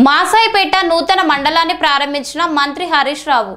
మాసాయిపేట నూతన మండలాన్ని ప్రారంభించిన మంత్రి హరీష్ రావు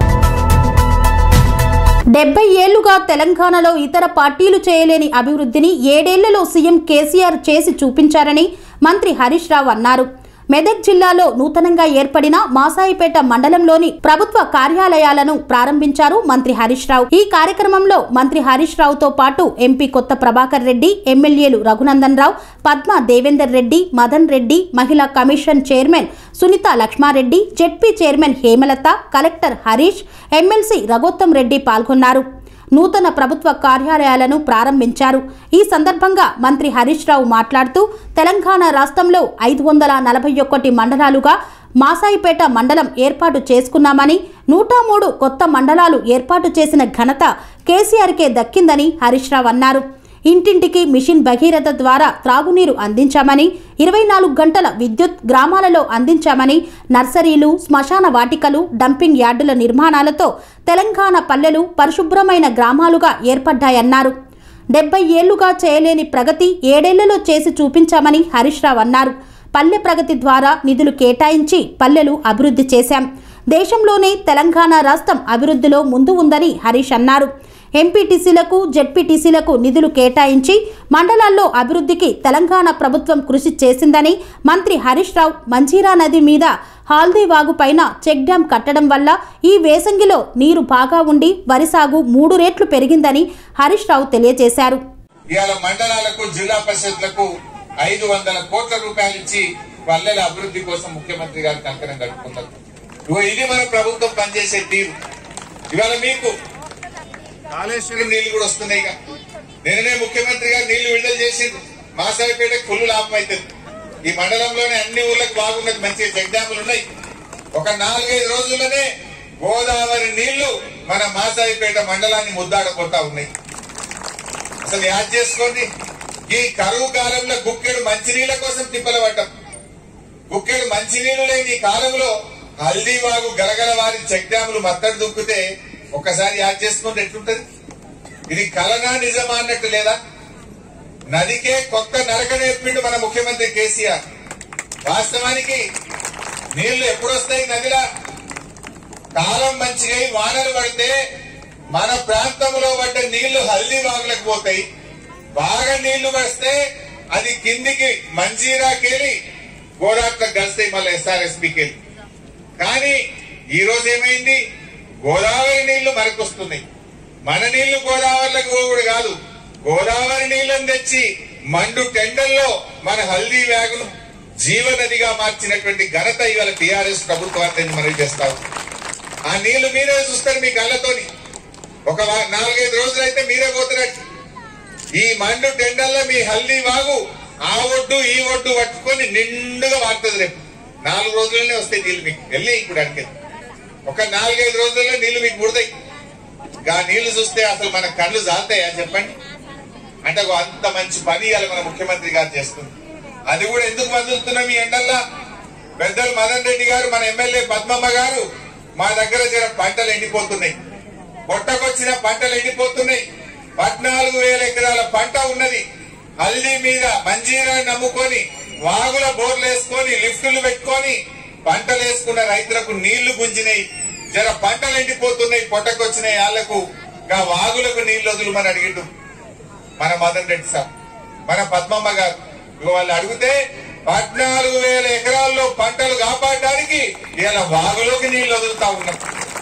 డెబ్బై ఏళ్లుగా తెలంగాణలో ఇతర పార్టీలు చేయలేని అభివృద్ధిని ఏడేళ్లలో సీఎం కేసీఆర్ చేసి చూపించారని మంత్రి హరీష్ రావు అన్నారు మెదక్ జిల్లాలో నూతనంగా ఏర్పడిన మాసాయిపేట మండలంలోని ప్రభుత్వ కార్యాలయాలను ప్రారంభించారు మంత్రి హరీష్ రావు ఈ కార్యక్రమంలో మంత్రి హరీష్ రావుతో పాటు ఎంపీ కొత్త ప్రభాకర్ రెడ్డి ఎమ్మెల్యేలు రఘునందన్ రావు పద్మ దేవేందర్ రెడ్డి మదన్ రెడ్డి మహిళా commission chairman Sunitha Laxmareddy ZP chairman Hemalatha collector Harish MLC Raghotham Reddy పాల్గొన్నారు నూతన ప్రభుత్వ కార్యాలయాలను ప్రారంభించారు ఈ సందర్భంగా మంత్రి హరీష్ రావు మాట్లాడుతూ తెలంగాణ రాష్ట్రంలో ఐదు వందల నలభై ఒక్కటి మండలాలుగా మాసాయిపేట మండలం ఏర్పాటు చేసుకున్నామని నూట మూడు కొత్త మండలాలు ఏర్పాటు చేసిన ఘనత కేసీఆర్కే దక్కిందని హరీష్ రావు అన్నారు ఇంటింటికి మిషన్ భగీరథ ద్వారా త్రాగునీరు అందించామని ఇరవై నాలుగు గంటల విద్యుత్ గ్రామాలలో అందించామని నర్సరీలు శ్మశాన వాటికలు డంపింగ్ యార్డుల నిర్మాణాలతో తెలంగాణ పల్లెలు పరిశుభ్రమైన గ్రామాలుగా ఏర్పడ్డాయన్నారు డెబ్బై ఏళ్లుగా చేయలేని ప్రగతి ఏడేళ్లలో చేసి చూపించామని హరీష్ రావు అన్నారు పల్లె ప్రగతి ద్వారా నిధులు కేటాయించి పల్లెలు అభివృద్ధి చేశాం దేశంలోనే తెలంగాణ రాష్ట్రం అభివృద్ధిలో ముందు ఉందని హరీష్ అన్నారు ఎంపీటీసీలకు జెడ్పీటీసీలకు నిధులు కేటాయించి మండలాల్లో అభివృద్ధికి తెలంగాణ ప్రభుత్వం కృషి చేసిందని మంత్రి హరీష్ రావు మంజీరా నది మీద హాల్దీ వాగు పైన చెక్ డ్యాం కట్టడం వల్ల ఈ వేసంగిలో నీరు బాగా ఉండి వరి సాగు మూడు రెట్లు పెరిగిందని హరీష్ రావు తెలియజేశారు ఇవాళ మండలాలకు జిల్లా పరిషత్లకు ఐదు వందల కోట్ల రూపాయలు ఇచ్చి పల్లెల అభివృద్ధి కోసం ముఖ్యమంత్రి గారు కంకణం కట్టుకున్నారు ఇగో ఇది మన ప్రభుత్వం పనిచేసే తీరు ఇవాళ మీకు కాళేశ్వరం నీళ్లు కూడా వస్తున్నాయి ఇక. నిన్ననే ముఖ్యమంత్రి గారు నీళ్లు విడుదల చేసిండ్రు మాసాయిపేట ఫుల్ లాభం అవుతుంది ఈ మండలంలోనే అన్ని ఊర్లకు బాగున్నది మంచి చెక్ డ్యాములు ఉన్నాయి ఒక నాలుగైదు రోజుల్లోనే గోదావరి నీళ్లు మన మాసాయిపేట మండలాన్ని ముద్దాడపోతా ఉన్నాయి అసలు యాద్ చేసుకోండి ఈ కరువు కాలంలో గుక్కెడు మంచినీళ్ళ కోసం తిప్పల పడ్డాం గుక్కెడు మంచినీళ్లు లేని ఈ కాలంలో హల్దీవాగు గలగల వారి చెక్ డ్యాములు మత్తడి దుక్కితే ఒకసారి యాద్ చేసుకుంటే ఎట్లుంటది ఇది కలనా నిజమా అన్నట్టు లేదా నదికే కొత్త నరక నేర్పిండు మన ముఖ్యమంత్రి కేసీఆర్ వాస్తవానికి నీళ్లు ఎప్పుడొస్తాయి నదిలా కాలం మంచిగా అయి వానలు పడితే మన ప్రాంతంలో పడ్డ నీళ్లు హల్దీ వాగులకు పోతాయి బాగా నీళ్లు వస్తే అది కిందికి మంజీరాకెళ్ళి గోదాట్లకు కలుస్తాయి మళ్ళీ ఎస్ఆర్ఎస్పీకి వెళ్ళి కానీ ఈ రోజు ఏమైంది గోదావరి నీళ్లు మనకు వస్తున్నాయి మన నీళ్లు గోదావరిలోకి పోగుడు కాదు గోదావరి నీళ్లను తెచ్చి మండు టెండల్లో మన హల్దీ వ్యాగును జీవనదిగా మార్చినటువంటి ఘనత ఇవాళ టీఆర్ఎస్ ప్రభుత్వాన్ని మనవి చేస్తాం ఆ నీళ్లు మీరే చూస్తారు మీ కళ్ళతోని ఒక వా- నాలుగైదు రోజులైతే మీరే పోతున్నట్టు ఈ మండు టెండల్లో మీ హల్దీ వాగు ఆ ఒడ్డు ఈ ఒడ్డు పట్టుకొని నిండుగా వాడుతుంది రేపు నాలుగు రోజుల్లోనే వస్తాయి నీళ్లు మీకు వెళ్ళి ఇప్పుడు అడిగే ఒక నాలుగైదు రోజుల్లో నీళ్లు మీకు ముడతాయి ఆ నీళ్లు చూస్తే అసలు మన కళ్ళు జాతాయా చెప్పండి అంటే ఒక అంత మంచి పని ఇవాళ మన ముఖ్యమంత్రి గారు చేస్తుంది అది కూడా ఎందుకు వదులుతున్నాం ఈ ఎండల్లా పెద్దలు మదన్ రెడ్డి గారు మన ఎమ్మెల్యే పద్మమ్మ గారు మా దగ్గర జర పంటలు ఎండిపోతున్నాయి పొట్టకొచ్చిన పంటలు ఎండిపోతున్నాయి పద్నాలుగు వేల ఎకరాల పంట ఉన్నది హల్దీ మీద మంజీరా నమ్ముకొని వాగుల బోర్లు వేసుకొని లిఫ్టులు పెట్టుకొని పంటలు వేసుకున్న రైతులకు నీళ్లు గుంజినాయి జర పంటలు ఎండిపోతున్నాయి పొట్టకొచ్చిన వాళ్ళకు గా వాగులకు నీళ్లు వదులుమని అడిగిండు మన మదన్ రెడ్డి సార్ మన పద్మమ్మ గారు ఇగో వాళ్ళు అడిగితే పద్నాలుగు వేల ఎకరాల్లో పంటలు కాపాడడానికి ఇలా వాగులోకి నీళ్లు వదులుతా ఉన్నాం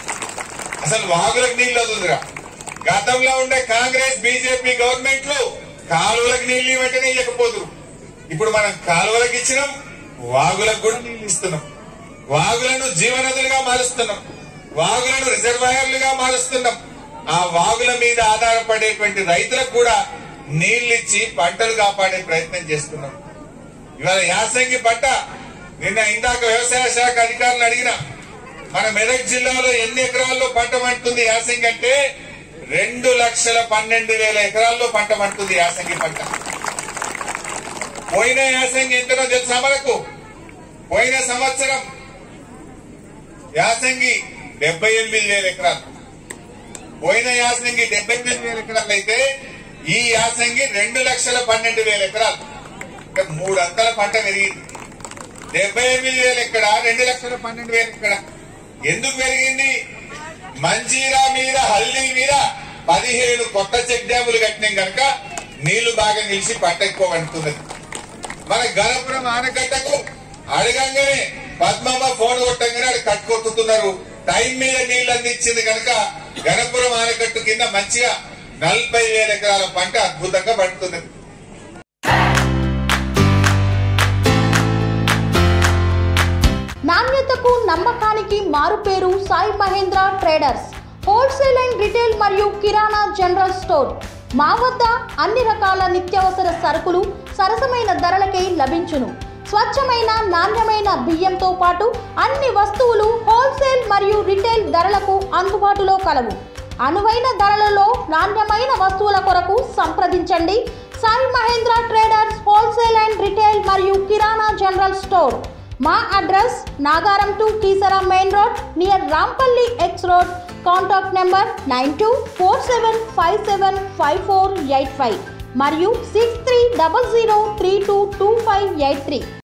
అసలు వాగులకు నీళ్లు వదులురా గతంలో ఉండే కాంగ్రెస్ బీజేపీ గవర్నమెంట్లు కాలువలకు నీళ్లు వెంటనే ఇవ్వకపోదురు ఇప్పుడు మనం కాలువలకు ఇచ్చినాం వాగులకు కూడా నీళ్లు ఇస్తున్నాం వాగులను జీవనదులుగా మారుస్తున్నాం వాగులను రిజర్వాయర్లుగా మారుస్తున్నాం ఆ వాగుల మీద ఆధారపడేటువంటి రైతులకు కూడా నీళ్లిచ్చి పంటలు కాపాడే ప్రయత్నం చేస్తున్నాం ఇవాళ యాసంగి పంట నిన్న ఇందాక వ్యవసాయ శాఖ అధికారులు అడిగిన మన మెదక్ జిల్లాలో ఎన్ని ఎకరాల్లో పంట పండుతుంది యాసంగి అంటే రెండు లక్షల పన్నెండు వేల ఎకరాల్లో పంట పండుతుంది యాసంగి పంట పోయిన యాసంగి ఎంతనో తెలుసా మనకు పోయిన సంవత్సరం యాసంగి డెబ్బై ఎనిమిది వేల ఎకరాలు పోయిన యాసంగి డెబ్బై ఎనిమిది వేల ఎకరాలు అయితే ఈ యాసంగి రెండు లక్షల పన్నెండు వేల ఎకరాలు అంటే మూడు అంతల పంట పెరిగింది డెబ్బై ఎనిమిది వేలు ఎక్కడ రెండు లక్షల పన్నెండు వేలు ఎక్కడ ఎందుకు పెరిగింది మంజీరా మీద హల్దీ మీద పదిహేను కొత్త చెక్ డ్యాములు కట్టినాం కనుక నీళ్లు బాగా నిలిచి పంట ఎక్కువ పండుతున్నది మన గణపురం ఆనకట్టకు అడగంగానే పద్మమ్మ ఫోన్ కొట్టంగానే అది కట్టుకొట్టుతున్నారు టైం మీద నీళ్లు అందించింది కనుక గణపురం ఆనకట్టు కింద మంచిగా నలభై వేల ఎకరాల పంట అద్భుతంగా పండుతున్నది నాణ్యతకు నమ్మకానికి మారుపేరు Sai Mahendra traders wholesale and retail మరియు కిరాణా జనరల్ స్టోర్ మా వద్ద అన్ని రకాల నిత్యావసర సరుకులు సరసమైన ధరలకే లభించును స్వచ్ఛమైన నాణ్యమైన బియ్యంతో పాటు అన్ని వస్తువులు హోల్సేల్ మరియు రిటైల్ ధరలకు అందుబాటులో కలవు అనువైన ధరలలో నాణ్యమైన వస్తువుల కొరకు సంప్రదించండి Sai Mahendra traders wholesale and retail మరియు కిరాణా జనరల్ స్టోర్ మా address Nagaram to Keesara main road near Rampalli X road contact number nine two four seven five seven five four eight five మరియు six three double zero three two two five eight three